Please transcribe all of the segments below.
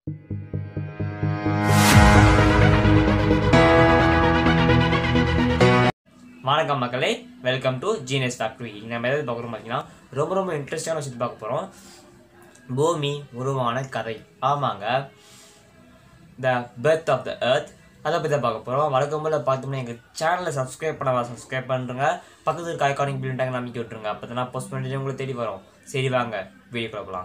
வணக்கம் மக்களே welcome to genius factory நம்ம எதாவது பார்க்குறோம் பார்த்தீங்கன்னா ரொம்ப ரொம்ப இன்ட்ரெஸ்டான விஷயத்தை பார்க்க போகிறோம் பூமி உருவான கதை ஆமாங்க the birth of the earth அதை பற்றி தான் பார்க்க போகிறோம் வழக்கம் போல் பார்த்தோம்னா எங்கள் சேனலை சப்ஸ்கிரைப் பண்ணவா சப்ஸ்கிரைப் பண்ணுறங்க பக்கத்தில் இருக்க ஐகானிக் பில்லிட்டாங்க நம்பிக்கை விட்டுருங்க அப்போ தான் போஸ்ட் பண்ணிட்டு உங்களுக்கு தேடி வரும் சரி வாங்க வீடியோ பார்க்கலாம்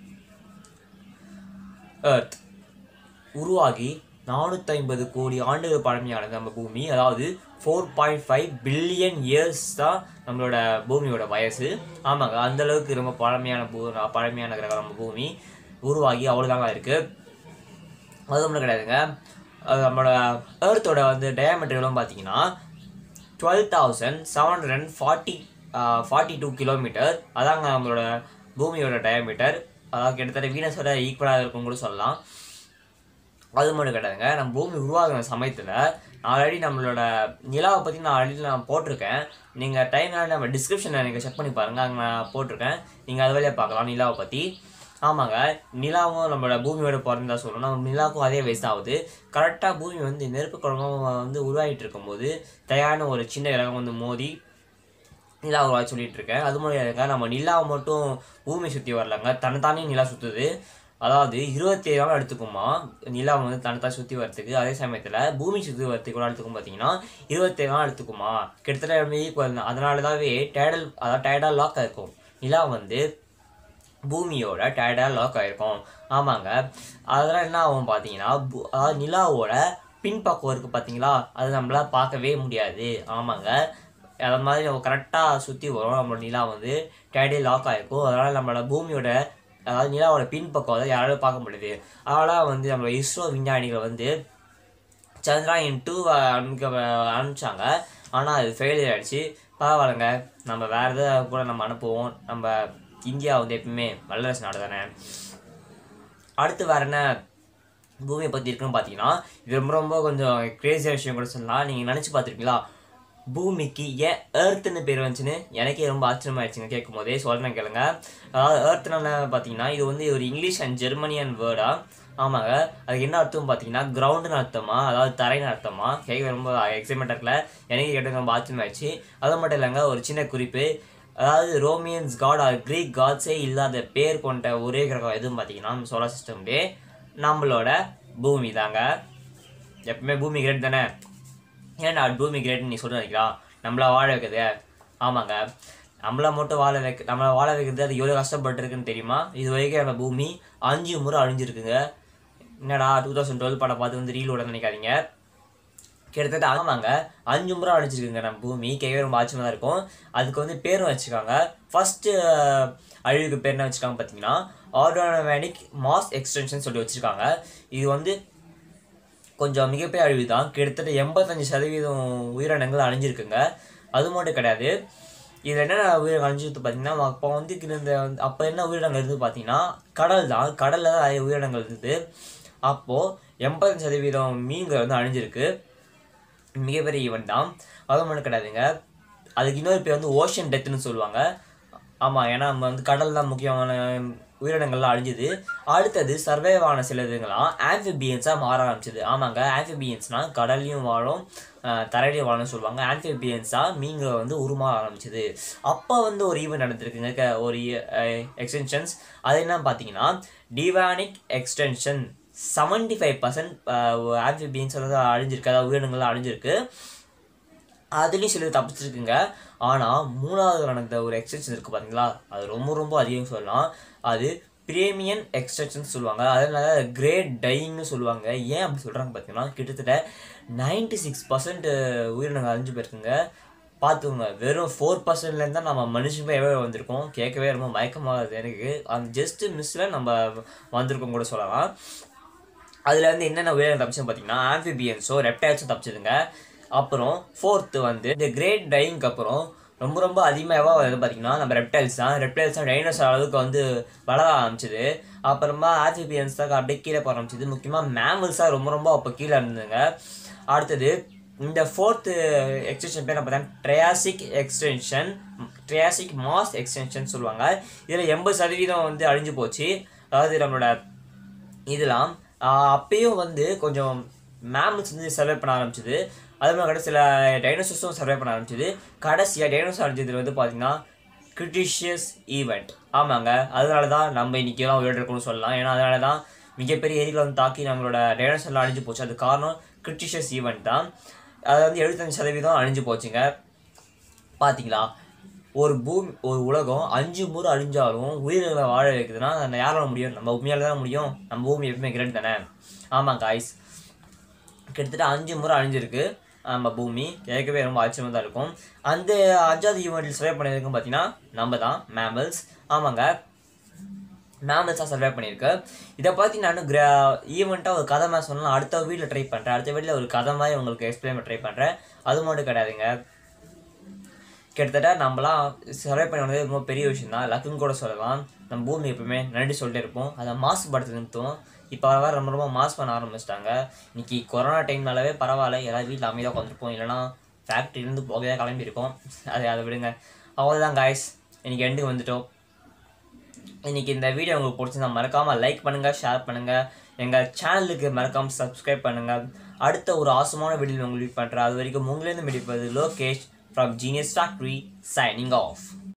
எர்த் உருவாகி நானூற்றி ஐம்பது கோடி ஆண்டுகள் பழமையானது நம்ம பூமி அதாவது four point five billion years தான் நம்மளோட பூமியோட வயசு ஆமாங்க அந்த அளவுக்கு ரொம்ப பழமையான பூ பழமையான கிரகம் நம்ம பூமி உருவாகி அவ்வளோதாங்க இருக்குது அது ஒன்றும் கிடையாதுங்க அது நம்மளோட ஏர்த்தோட வந்து டயாமீட்டர்களும் பார்த்தீங்கன்னா twelve thousand seven hundred and forty forty two kilometre அதாங்க நம்மளோட பூமியோட டயாமீட்டர் அதாவது கிட்டத்தட்ட வீனஸோட ஈக்குவலாக இருக்கும்னு கூட சொல்லலாம் அது மட்டும் கிடையாதுங்க நம்ம பூமி உருவாகின சமயத்தில் ஆல்ரெடி நம்மளோட நிலாவை பற்றி நான் ஆல்ரெடி நான் போட்டிருக்கேன் நீங்கள் டைம் நம்ம டிஸ்கிரிப்ஷனில் நீங்கள் செக் பண்ணி பாருங்கள் அங்கே நான் போட்டிருக்கேன் நீங்கள் அது வழியாக பார்க்கலாம் நிலாவை பற்றி ஆமாங்க நிலாவும் நம்மளோட பூமியோட பிறந்தா சொல்லணும் நம்ம நிலாவுக்கும் அதே வயசு தான் ஆகுது கரெக்டாக பூமி வந்து நெருப்பு குழம்பம் வந்து உருவாகிட்டு இருக்கும்போது தயாரான ஒரு சின்ன கிரகம் வந்து மோதி நிலா உருவாக சொல்லிட்டு இருக்கேன் அது மூலியமாக நம்ம நிலாவை மட்டும் பூமி சுற்றி வரலங்க தன்னைத்தானே நிலா சுற்றுது அதாவது இருபத்தி ஏழு நாள் எடுத்துக்குமா நிலா வந்து தன்னைத்தான் சுற்றி வரத்துக்கு அதே சமயத்தில் பூமி சுற்றி வரத்துக்கு கூட எடுத்துக்கும் பார்த்தீங்கன்னா இருபத்தேழு நாள் எடுத்துக்குமா கிட்டத்தட்ட ரொம்ப ஈக்குவல் தான் அதனால தாவே டேடல் அதாவது டயர்டாக லாக் ஆயிருக்கும் நிலா வந்து பூமியோட டயர்டாக லாக் ஆயிருக்கும் ஆமாங்க அதெல்லாம் என்ன ஆகும் பார்த்தீங்கன்னா பூ- அதாவது நிலாவோட பின்பக்கம் இருக்குது பார்த்தீங்களா அது நம்மளால் பார்க்கவே முடியாது ஆமாங்க அது மாதிரி நம்ம கரெக்டாக சுற்றி வரும் நம்மளோட நிலா வந்து டயர்டே லாக் ஆகிருக்கும் அதனால் நம்மளோட பூமியோட அதாவது நிலாவோட பின்பக்கம் அதை யாராலும் பார்க்க முடியுது அதனால் வந்து நம்மளோட இஸ்ரோ விஞ்ஞானிகள் வந்து சந்திராயன் டூ அனுப்ப அனுப்பிச்சாங்க ஆனால் அது ஃபெயிலியர் ஆயிடுச்சு பரவாயில்லைங்க நம்ம வேறு எதாவது கூட நம்ம அனுப்புவோம் நம்ம இந்தியா வந்து எப்பவுமே வல்லரசு நாடு தானே அடுத்து வேறு என்ன பூமியை பற்றி இருக்குன்னு பார்த்தீங்கன்னா இது ரொம்ப ரொம்ப கொஞ்சம் கிரேசியாக விஷயம் கூட சொல்லலாம் நீங்கள் நினச்சி பார்த்துருக்கீங்களா பூமிக்கு ஏன் ஏர்த்துன்னு பேர் வந்துச்சுன்னு எனக்கே ரொம்ப ஆச்சரியமாயிடுச்சுங்க கேட்கும் போதே சொல்கிறேன் கேளுங்க அதாவது ஏர்த்னால பார்த்தீங்கன்னா இது வந்து ஒரு இங்கிலீஷ் அண்ட் ஜெர்மனியன் வேர்டா ஆமாங்க அதுக்கு என்ன அர்த்தம் பார்த்தீங்கன்னா கிரவுண்டுன்னு அர்த்தமா அதாவது தரைன்னு அர்த்தமா கேட்க ரொம்ப எக்ஸைட்மெண்ட்டாக இருக்கல எனக்கே கேட்டு ரொம்ப ஆச்சரியமாயிடுச்சு அது மட்டும் இல்லைங்க ஒரு சின்ன குறிப்பு அதாவது ரோமியன்ஸ் காட் ஆர் கிரீக் காட்ஸே இல்லாத பேர் கொண்ட ஒரே கிரகம் எதுவும் பார்த்தீங்கன்னா நம்ம சோலார் சிஸ்டம்லே நம்மளோட பூமி தாங்க எப்பவுமே பூமி கிரேட் தானே ஏன்டா பூமி கிரேட்னு நீ சொல்ல நினைக்கிறா நம்மள வாழ வைக்குது ஆமாங்க நம்மள மட்டும் வாழ வைக்க நம்மளை வாழ வைக்கிறது அது எவ்வளோ கஷ்டப்பட்டுருக்குன்னு தெரியுமா இது வரைக்கும் நம்ம பூமி அஞ்சு முறை அழிஞ்சிருக்குங்க என்னடா டூ தௌசண்ட் டுவெல் படம் பார்த்து வந்து ரீல் விட நினைக்காதீங்க கிட்டத்தட்ட ஆமாங்க அஞ்சு முறை அழிச்சிருக்குங்க நம்ம பூமி கேட்கவே ரொம்ப ஆச்சரியமாக தான் இருக்கும் அதுக்கு வந்து பேரும் வச்சுருக்காங்க ஃபஸ்ட்டு அழிவுக்கு பேர் என்ன வச்சுருக்காங்க பார்த்தீங்கன்னா ஆர்கானோமேனிக் மாஸ் எக்ஸ்டென்ஷன் சொல்லி வச்சுருக்காங்க இது வந்து கொஞ்சம் மிகப்பெரிய அழிவு தான் கிட்டத்தட்ட எண்பத்தஞ்சு சதவீதம் உயிரினங்கள் அழிஞ்சிருக்குங்க அது மட்டும் கிடையாது இதில் என்னென்ன உயிரினங்கள் அழிஞ்சிருக்கு பார்த்தீங்கன்னா அப்போ வந்து இந்த அப்போ என்ன உயிரினங்கள் இருந்து பார்த்தீங்கன்னா கடல் தான் கடலில் தான் நிறைய உயிரினங்கள் இருந்தது அப்போது எண்பத்தஞ்சு சதவீதம் மீன்கள் வந்து அழிஞ்சிருக்கு மிகப்பெரிய ஈவெண்ட் தான் அது மட்டும் கிடையாதுங்க அதுக்கு இன்னொரு பேர் வந்து ஓஷன் டெத்துன்னு சொல்லுவாங்க ஆமாம் ஏன்னா நம்ம வந்து கடல் தான் முக்கியமான உயிரினங்கள்லாம் அழிஞ்சுது அடுத்தது சர்வைவ் ஆன சில இதுங்களாம் ஆம்பிபியன்ஸாக மாற ஆரம்பிச்சது ஆமாங்க ஆம்பிபியன்ஸ்னால் கடல்லையும் வாழும் அஹ், தரையிலையும் வாழும்னு சொல்லுவாங்க ஆம்பிபியன்ஸாக மீன்கள் வந்து உருமாற ஆரம்பிச்சது அப்போ வந்து ஒரு ஈவெண்ட் நடந்திருக்குங்க க- ஒரு எக்ஸ்டென்ஷன்ஸ் அது என்ன பார்த்தீங்கன்னா Devonic extension seventy five percent amphibians வந்து அழிஞ்சிருக்கு அதாவது உயிரினங்கள்லாம் அழிஞ்சிருக்கு அதுலேயும் சிலது தப்பிச்சிருக்குங்க ஆனால் மூணாவது நடந்த ஒரு எக்ஸ்டென்ஷன் இருக்குது பார்த்தீங்களா அது ரொம்ப ரொம்ப அதிகம் சொல்லலாம் அது பிரேமியன் எக்ஸ்டென்ஷன் சொல்லுவாங்க அதனால கிரேட் டைன்னு சொல்லுவாங்க ஏன் அப்படி சொல்கிறாங்க பார்த்தீங்கன்னா கிட்டத்தட்ட நைன்டி சிக்ஸ் பர்சன்ட் உயிரினங்கள் அழிஞ்சு போயிருக்குங்க பார்த்துக்கோங்க வெறும் ஃபோர் பர்சன்ட்லேருந்து தான் நம்ம மனுஷமே எவ்வளோ வந்திருக்கோம் கேட்கவே ரொம்ப மயக்கமாகுது எனக்கு அந்த ஜஸ்ட் மிஸ்ஸில் நம்ம வந்திருக்கோம் கூட சொல்லலாம் அதில் வந்து என்னென்ன உயிரினம் தப்பிச்சுன்னு பார்த்தீங்கன்னா ஆம்பிபியன்ஸோ ரெப்டைல்ஸும் தப்பிச்சதுங்க அப்புறம் ஃபோர்த்து வந்து இந்த கிரேட் டைங்க்கு அப்புறம் ரொம்ப ரொம்ப அதிகமாக எவ்வளோ வருது பார்த்தீங்கன்னா நம்ம ரெப்டைல்ஸ் தான் ரெப்டைல்ஸ் தான் டைனோசர் அளவுக்கு வந்து வளர ஆரம்பிச்சது அப்புறமா ஆம்பிபியன்ஸ் தான் அப்படியே கீழே போக ஆரம்பிச்சது முக்கியமாக மேமல்ஸ் தான் ரொம்ப ரொம்ப அப்போ கீழே இருந்ததுங்க அடுத்தது இந்த ஃபோர்த்து எக்ஸ்டென்ஷன் பேர் பார்த்தா Triassic extension Triassic mass extension சொல்லுவாங்க இதில் எண்பது சதவீதம் வந்து அழிஞ்சு போச்சு அதாவது நம்மளோட இதெல்லாம் ஆஹ் அப்பயும் வந்து கொஞ்சம் மேமல்ஸ் வந்து சர்வே பண்ண ஆரம்பிச்சது அதே மாதிரி கடைசி சில டைனோசர்ஸும் சர்வே பண்ண ஆரம்பிச்சது கடைசியாக டைனோசர் அழிஞ்சதுல வந்து பார்த்தீங்கன்னா கிரிட்டிஷியஸ் ஈவெண்ட் ஆமாங்க அதனால தான் நம்ம இன்னைக்கு எல்லாம் உயிரோட இருக்கணும்னு சொல்லலாம் ஏன்னா அதனால தான் மிகப்பெரிய ஏரியில் வந்து தாக்கி நம்மளோட டைனோசர்லாம் அழிஞ்சு போச்சு அது காரணம் கிரிட்டிஷியஸ் ஈவெண்ட் தான் அது வந்து எழுபத்தஞ்சு சதவீதம் அழிஞ்சு போச்சுங்க பார்த்தீங்களா ஒரு பூமி ஒரு உலகம் அஞ்சு முறை அழிஞ்சாலும் உயிரினங்களை வாழ வைக்குதுன்னா அந்த யாரால முடியும் நம்ம பூமியால தான் முடியும் நம்ம பூமி எப்பவுமே கிரேட் தானே ஆமாம் காய்ஸ் கிட்டத்தட்ட அஞ்சு முறை அழிஞ்சிருக்கு நம்ம பூமி கேட்கவே ரொம்ப ஆச்சரியமாக தான் இருக்கும் அந்த அஞ்சாவது ஈவெண்ட்டில் சர்வே பண்ணியிருக்கும் பார்த்தீங்கன்னா நம்ம தான் மேமல்ஸ் ஆமாங்க மேமல்ஸாக சர்வே பண்ணியிருக்கு இதை பற்றி நான் கிரா ஈவெண்ட்டாக ஒரு கதை மாதிரி சொன்னால் அடுத்த வீட்டில் ட்ரை பண்ணுறேன் அடுத்த வீட்டில் ஒரு கதை மாதிரி உங்களுக்கு எக்ஸ்பிளைன் பண்ண ட்ரை பண்ணுறேன் அது மட்டும் கிடையாதுங்க கிட்டத்தட்ட நம்மளாம் சர்வே பண்ண வந்தது ரொம்ப பெரிய விஷயம் தான் லக்குன்னு கூட சொல்லலாம் நம்ம பூமி எப்பவுமே நன்றி சொல்லிட்டே இருப்போம் அதை மாசுபடுத்து நிறுத்தும் இப்போ வர வர ரொம்ப ரொம்ப மாசு பண்ண ஆரம்பிச்சிட்டாங்க இன்னைக்கு கொரோனா டைம்னாலவே பரவாயில்ல எல்லாரும் வீட்டில் அமைதியாக உட்காந்துருப்போம் இல்லைனா ஃபேக்ட்ரிலேருந்து போகவே கிளம்பியிருப்போம் அதை அதை விடுங்க அவ்வளோதான் காய்ஸ் இன்னைக்கு எண்டுக்கு வந்துட்டோம் இன்னைக்கு இந்த வீடியோ உங்களுக்கு பிடிச்சிருந்தா மறக்காமல் லைக் பண்ணுங்கள் ஷேர் பண்ணுங்கள் எங்கள் சேனலுக்கு மறக்காமல் சப்ஸ்கிரைப் பண்ணுங்கள் அடுத்த ஒரு ஆசமான வீடியோ உங்களுக்கு மீட் பண்ணுறேன் அது வரைக்கும் உங்களிருந்து மீட் பண்ணுறது Lokesh from genius factory signing of